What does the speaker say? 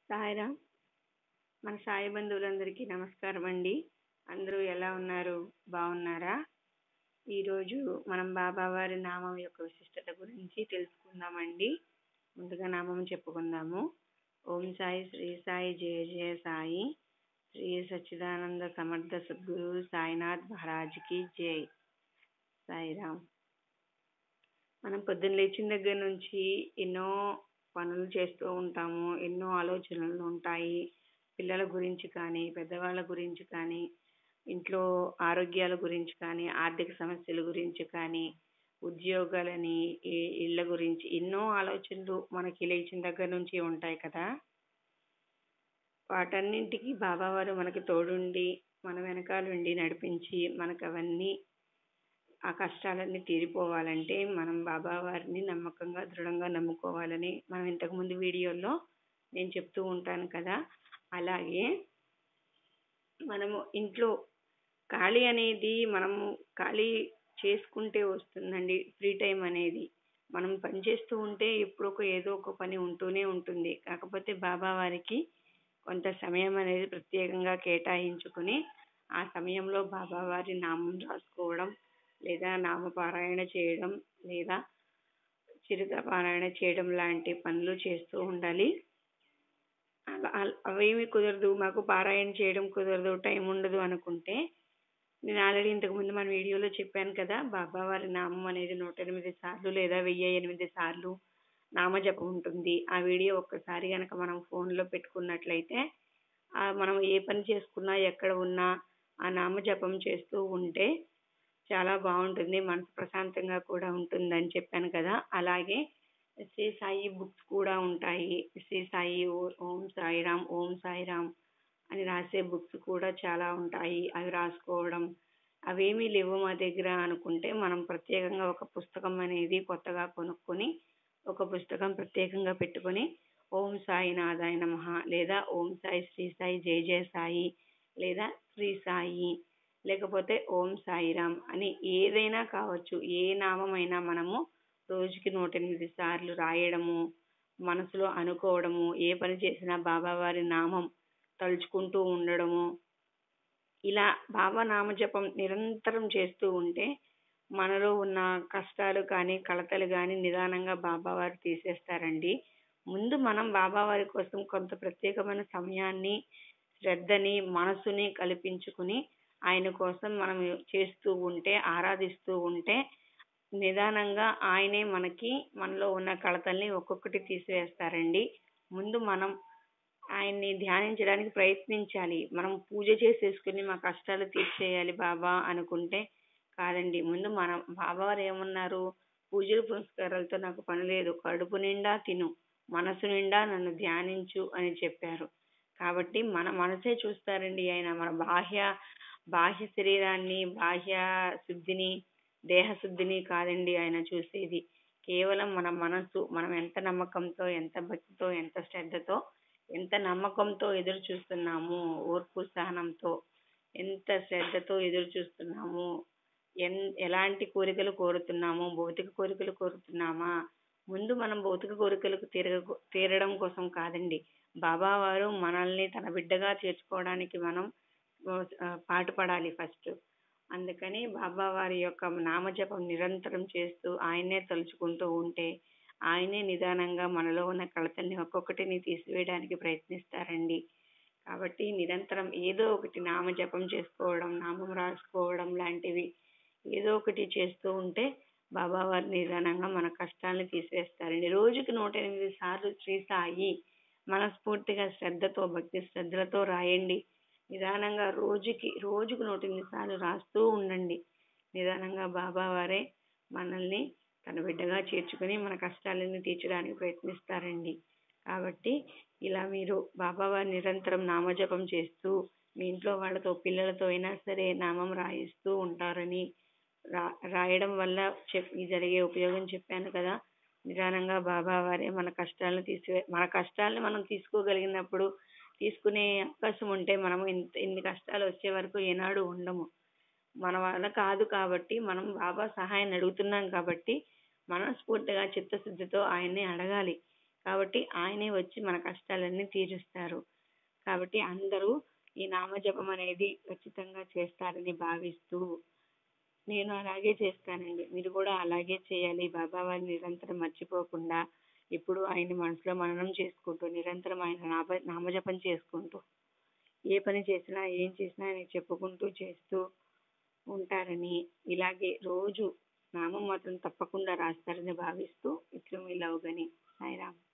సాయిరామ్ మన సాయి బంధువులందరికీ నమస్కారం అండి అందరూ ఎలా ఉన్నారు బాగున్నారా ఈరోజు మనం బాబా వారి నామం యొక్క విశిష్టత గురించి తెలుసుకుందామండి ముందుగా నామం చెప్పుకుందాము ఓం సాయి శ్రీ సాయి జయ జయ సాయి శ్రీ సచ్చిదానంద సమర్థ సద్గురు సాయినాథ్ మహారాజ్కి జై సాయిరామ్ మనం పొద్దున్న లేచిన దగ్గర నుంచి ఎన్నో పనులు చేస్తూ ఉంటాము ఎన్నో ఆలోచనలు ఉంటాయి పిల్లల గురించి కానీ పెద్దవాళ్ళ గురించి కానీ ఇంట్లో ఆరోగ్యాల గురించి కానీ ఆర్థిక సమస్యల గురించి కానీ ఉద్యోగాలని ఈ- ఇళ్ళ గురించి ఎన్నో ఆలోచనలు మనకి లేచిన దగ్గర నుంచి ఉంటాయి కదా వాటన్నింటికి బాబావారు మనకి తోడుండి మన వెనకాలండి నడిపించి మనకు అవన్నీ ఆ కష్టాలన్నీ తీరిపోవాలంటే మనం బాబా వారిని నమ్మకంగా దృఢంగా నమ్ముకోవాలని మనం ఇంతకు ముందు వీడియోలో నేను చెప్తూ ఉంటాను కదా అలాగే మనము ఇంట్లో ఖాళీ అనేది మనము ఖాళీ చేసుకుంటే వస్తుందండి ఫ్రీ టైం అనేది మనం పని చేస్తూ ఉంటే ఎప్పుడో ఒక ఏదో ఒక పని ఉంటూనే ఉంటుంది కాకపోతే బాబా వారికి కొంత సమయం అనేది ప్రత్యేకంగా కేటాయించుకుని ఆ సమయంలో బాబా వారి నామం రాసుకోవడం లేదా నామపారాయణ చేయడం లేదా చిరుత పారాయణ చేయడం లాంటి పనులు చేస్తూ ఉండాలి అలా- అలా- అవేమి కుదరదు మాకు పారాయణ చేయడం కుదరదు టైం ఉండదు అనుకుంటే నేను ఆల్రెడీ ఇంతకు ముందు మన వీడియోలో చెప్పాను కదా బాబా వారి నామం అనేది నూట ఎనిమిది సార్లు లేదా వెయ్యి ఎనిమిది సార్లు నామజపం ఉంటుంది ఆ వీడియో ఒక్కసారి కనుక మనం ఫోన్లో పెట్టుకున్నట్లయితే ఆ మనం ఏ పని చేసుకున్నా ఎక్కడ ఉన్నా ఆ నామజపం చేస్తూ ఉంటే చాలా బాగుంటుంది మనసు ప్రశాంతంగా కూడా ఉంటుందని చెప్పాను కదా అలాగే శ్రీ సాయి బుక్స్ కూడా ఉంటాయి శ్రీ సాయి ఓ- ఓం సాయిరామ్ ఓం సాయిరామ్ అని రాసే బుక్స్ కూడా చాలా ఉంటాయి అవి రాసుకోవడం అవేమీ లేవు మా దగ్గర అనుకుంటే మనం ప్రత్యేకంగా ఒక పుస్తకం అనేది కొత్తగా కొనుక్కొని ఒక పుస్తకం ప్రత్యేకంగా పెట్టుకొని ఓం సాయి నాథాయ నమః లేదా ఓం సాయి శ్రీ సాయి జయ జయ సాయి లేదా శ్రీ సాయి లేకపోతే ఓం సాయిరామ్ అని ఏదైనా కావచ్చు ఏ నామమైనా మనము రోజుకి నూట ఎనిమిది సార్లు రాయడము మనసులో అనుకోవడము ఏ పని చేసినా బాబా వారి నామం తలుచుకుంటూ ఉండడము ఇలా బాబా నామజపం నిరంతరం చేస్తూ ఉంటే మనలో ఉన్న కష్టాలు కానీ కలతలు కానీ నిదానంగా బాబా వారు తీసేస్తారండి ముందు మనం బాబా వారి కోసం కొంత ప్రత్యేకమైన సమయాన్ని శ్రద్ధని మనసుని కల్పించుకుని ఆయన కోసం మనం చేస్తూ ఉంటే ఆరాధిస్తూ ఉంటే నిదానంగా ఆయనే మనకి మనలో ఉన్న కలతల్ని ఒక్కొక్కటి తీసివేస్తారండి ముందు మనం ఆయన్ని ధ్యానించడానికి ప్రయత్నించాలి మనం పూజ చేసేసుకుని మా కష్టాలు తీర్చేయాలి బాబా అనుకుంటే కాదండి ముందు మనం బాబా వారు ఏమన్నారు పూజలు పురస్కారాలతో నాకు పని లేదు కడుపు నిండా తిను మనసు నిండా నన్ను ధ్యానించు అని చెప్పారు కాబట్టి మన మనసే చూస్తారండి ఆయన మన బాహ్య బాహ్య శరీరాన్ని బాహ్య శుద్ధిని దేహ శుద్ధిని కాదండి ఆయన చూసేది కేవలం మన మనసు మనం ఎంత నమ్మకంతో ఎంత భక్తితో ఎంత శ్రద్ధతో ఎంత నమ్మకంతో ఎదురు చూస్తున్నాము ఓర్పు సహనంతో ఎంత శ్రద్ధతో ఎదురు చూస్తున్నాము ఎన్ ఎలాంటి కోరికలు కోరుతున్నాము భౌతిక కోరికలు కోరుతున్నామా ముందు మనం భౌతిక కోరికలకు తీర తీరడం కోసం కాదండి బాబా వారు మనల్ని తన బిడ్డగా చేర్చుకోవడానికి మనం ఆ, పాటుపడాలి ఫస్ట్ అందుకని బాబా వారి యొక్క నామజపం నిరంతరం చేస్తూ ఆయన్నే తలుచుకుంటూ ఉంటే ఆయనే నిదానంగా మనలో ఉన్న కలతల్ని ఒక్కొక్కటిని తీసివేయడానికి ప్రయత్నిస్తారండి కాబట్టి నిరంతరం ఏదో ఒకటి నామజపం చేసుకోవడం నామం రాసుకోవడం లాంటివి ఏదో ఒకటి చేస్తూ ఉంటే బాబా వారు నిదానంగా మన కష్టాలను తీసివేస్తారండి రోజుకి నూట ఎనిమిది సార్లు శ్రీ సాయి మనస్ఫూర్తిగా శ్రద్ధతో భక్తి శ్రద్ధలతో రాయండి నిదానంగా రోజుకి రోజుకు నూట ఎనిమిది సార్లు రాస్తూ ఉండండి నిదానంగా బాబా వారే మనల్ని తన బిడ్డగా చేర్చుకుని మన కష్టాలను తీర్చడానికి ప్రయత్నిస్తారండి కాబట్టి ఇలా మీరు బాబా వారి నిరంతరం నామజపం చేస్తూ మీ ఇంట్లో వాళ్ళతో పిల్లలతో అయినా సరే నామం రాయిస్తూ ఉంటారని రా రాయడం వల్ల చెప్ జరిగే ఉపయోగం చెప్పాను కదా నిదానంగా బాబా వారే మన కష్టాలను తీసివే మన కష్టాలను మనం తీసుకోగలిగినప్పుడు తీసుకునే అవకాశం ఉంటే మనం ఇంత ఇన్ని కష్టాలు వచ్చే వరకు ఏనాడు ఉండము మన వల్ల కాదు కాబట్టి మనం బాబా సహాయాన్ని అడుగుతున్నాం కాబట్టి మనస్ఫూర్తిగా చిత్తశుద్ధితో ఆయన్ని అడగాలి కాబట్టి ఆయనే వచ్చి మన కష్టాలన్నీ తీరుస్తారు కాబట్టి అందరూ ఈ నామజపం అనేది ఖచ్చితంగా చేస్తారని భావిస్తూ నేను అలాగే చేస్తానండి మీరు కూడా అలాగే చేయాలి బాబా వారిని నిరంతరం మర్చిపోకుండా ఎప్పుడు ఆయన మనసులో మననం చేసుకుంటూ నిరంతరం ఆయన నామ నామజపం చేసుకుంటూ ఏ పని చేసినా ఏం చేసినా ఆయన చెప్పుకుంటూ చేస్తూ ఉంటారని ఇలాగే రోజు నామం మాత్రం తప్పకుండా రాస్తారని భావిస్తూ ఇట్లు మీ లవ్ గని సాయిరామ్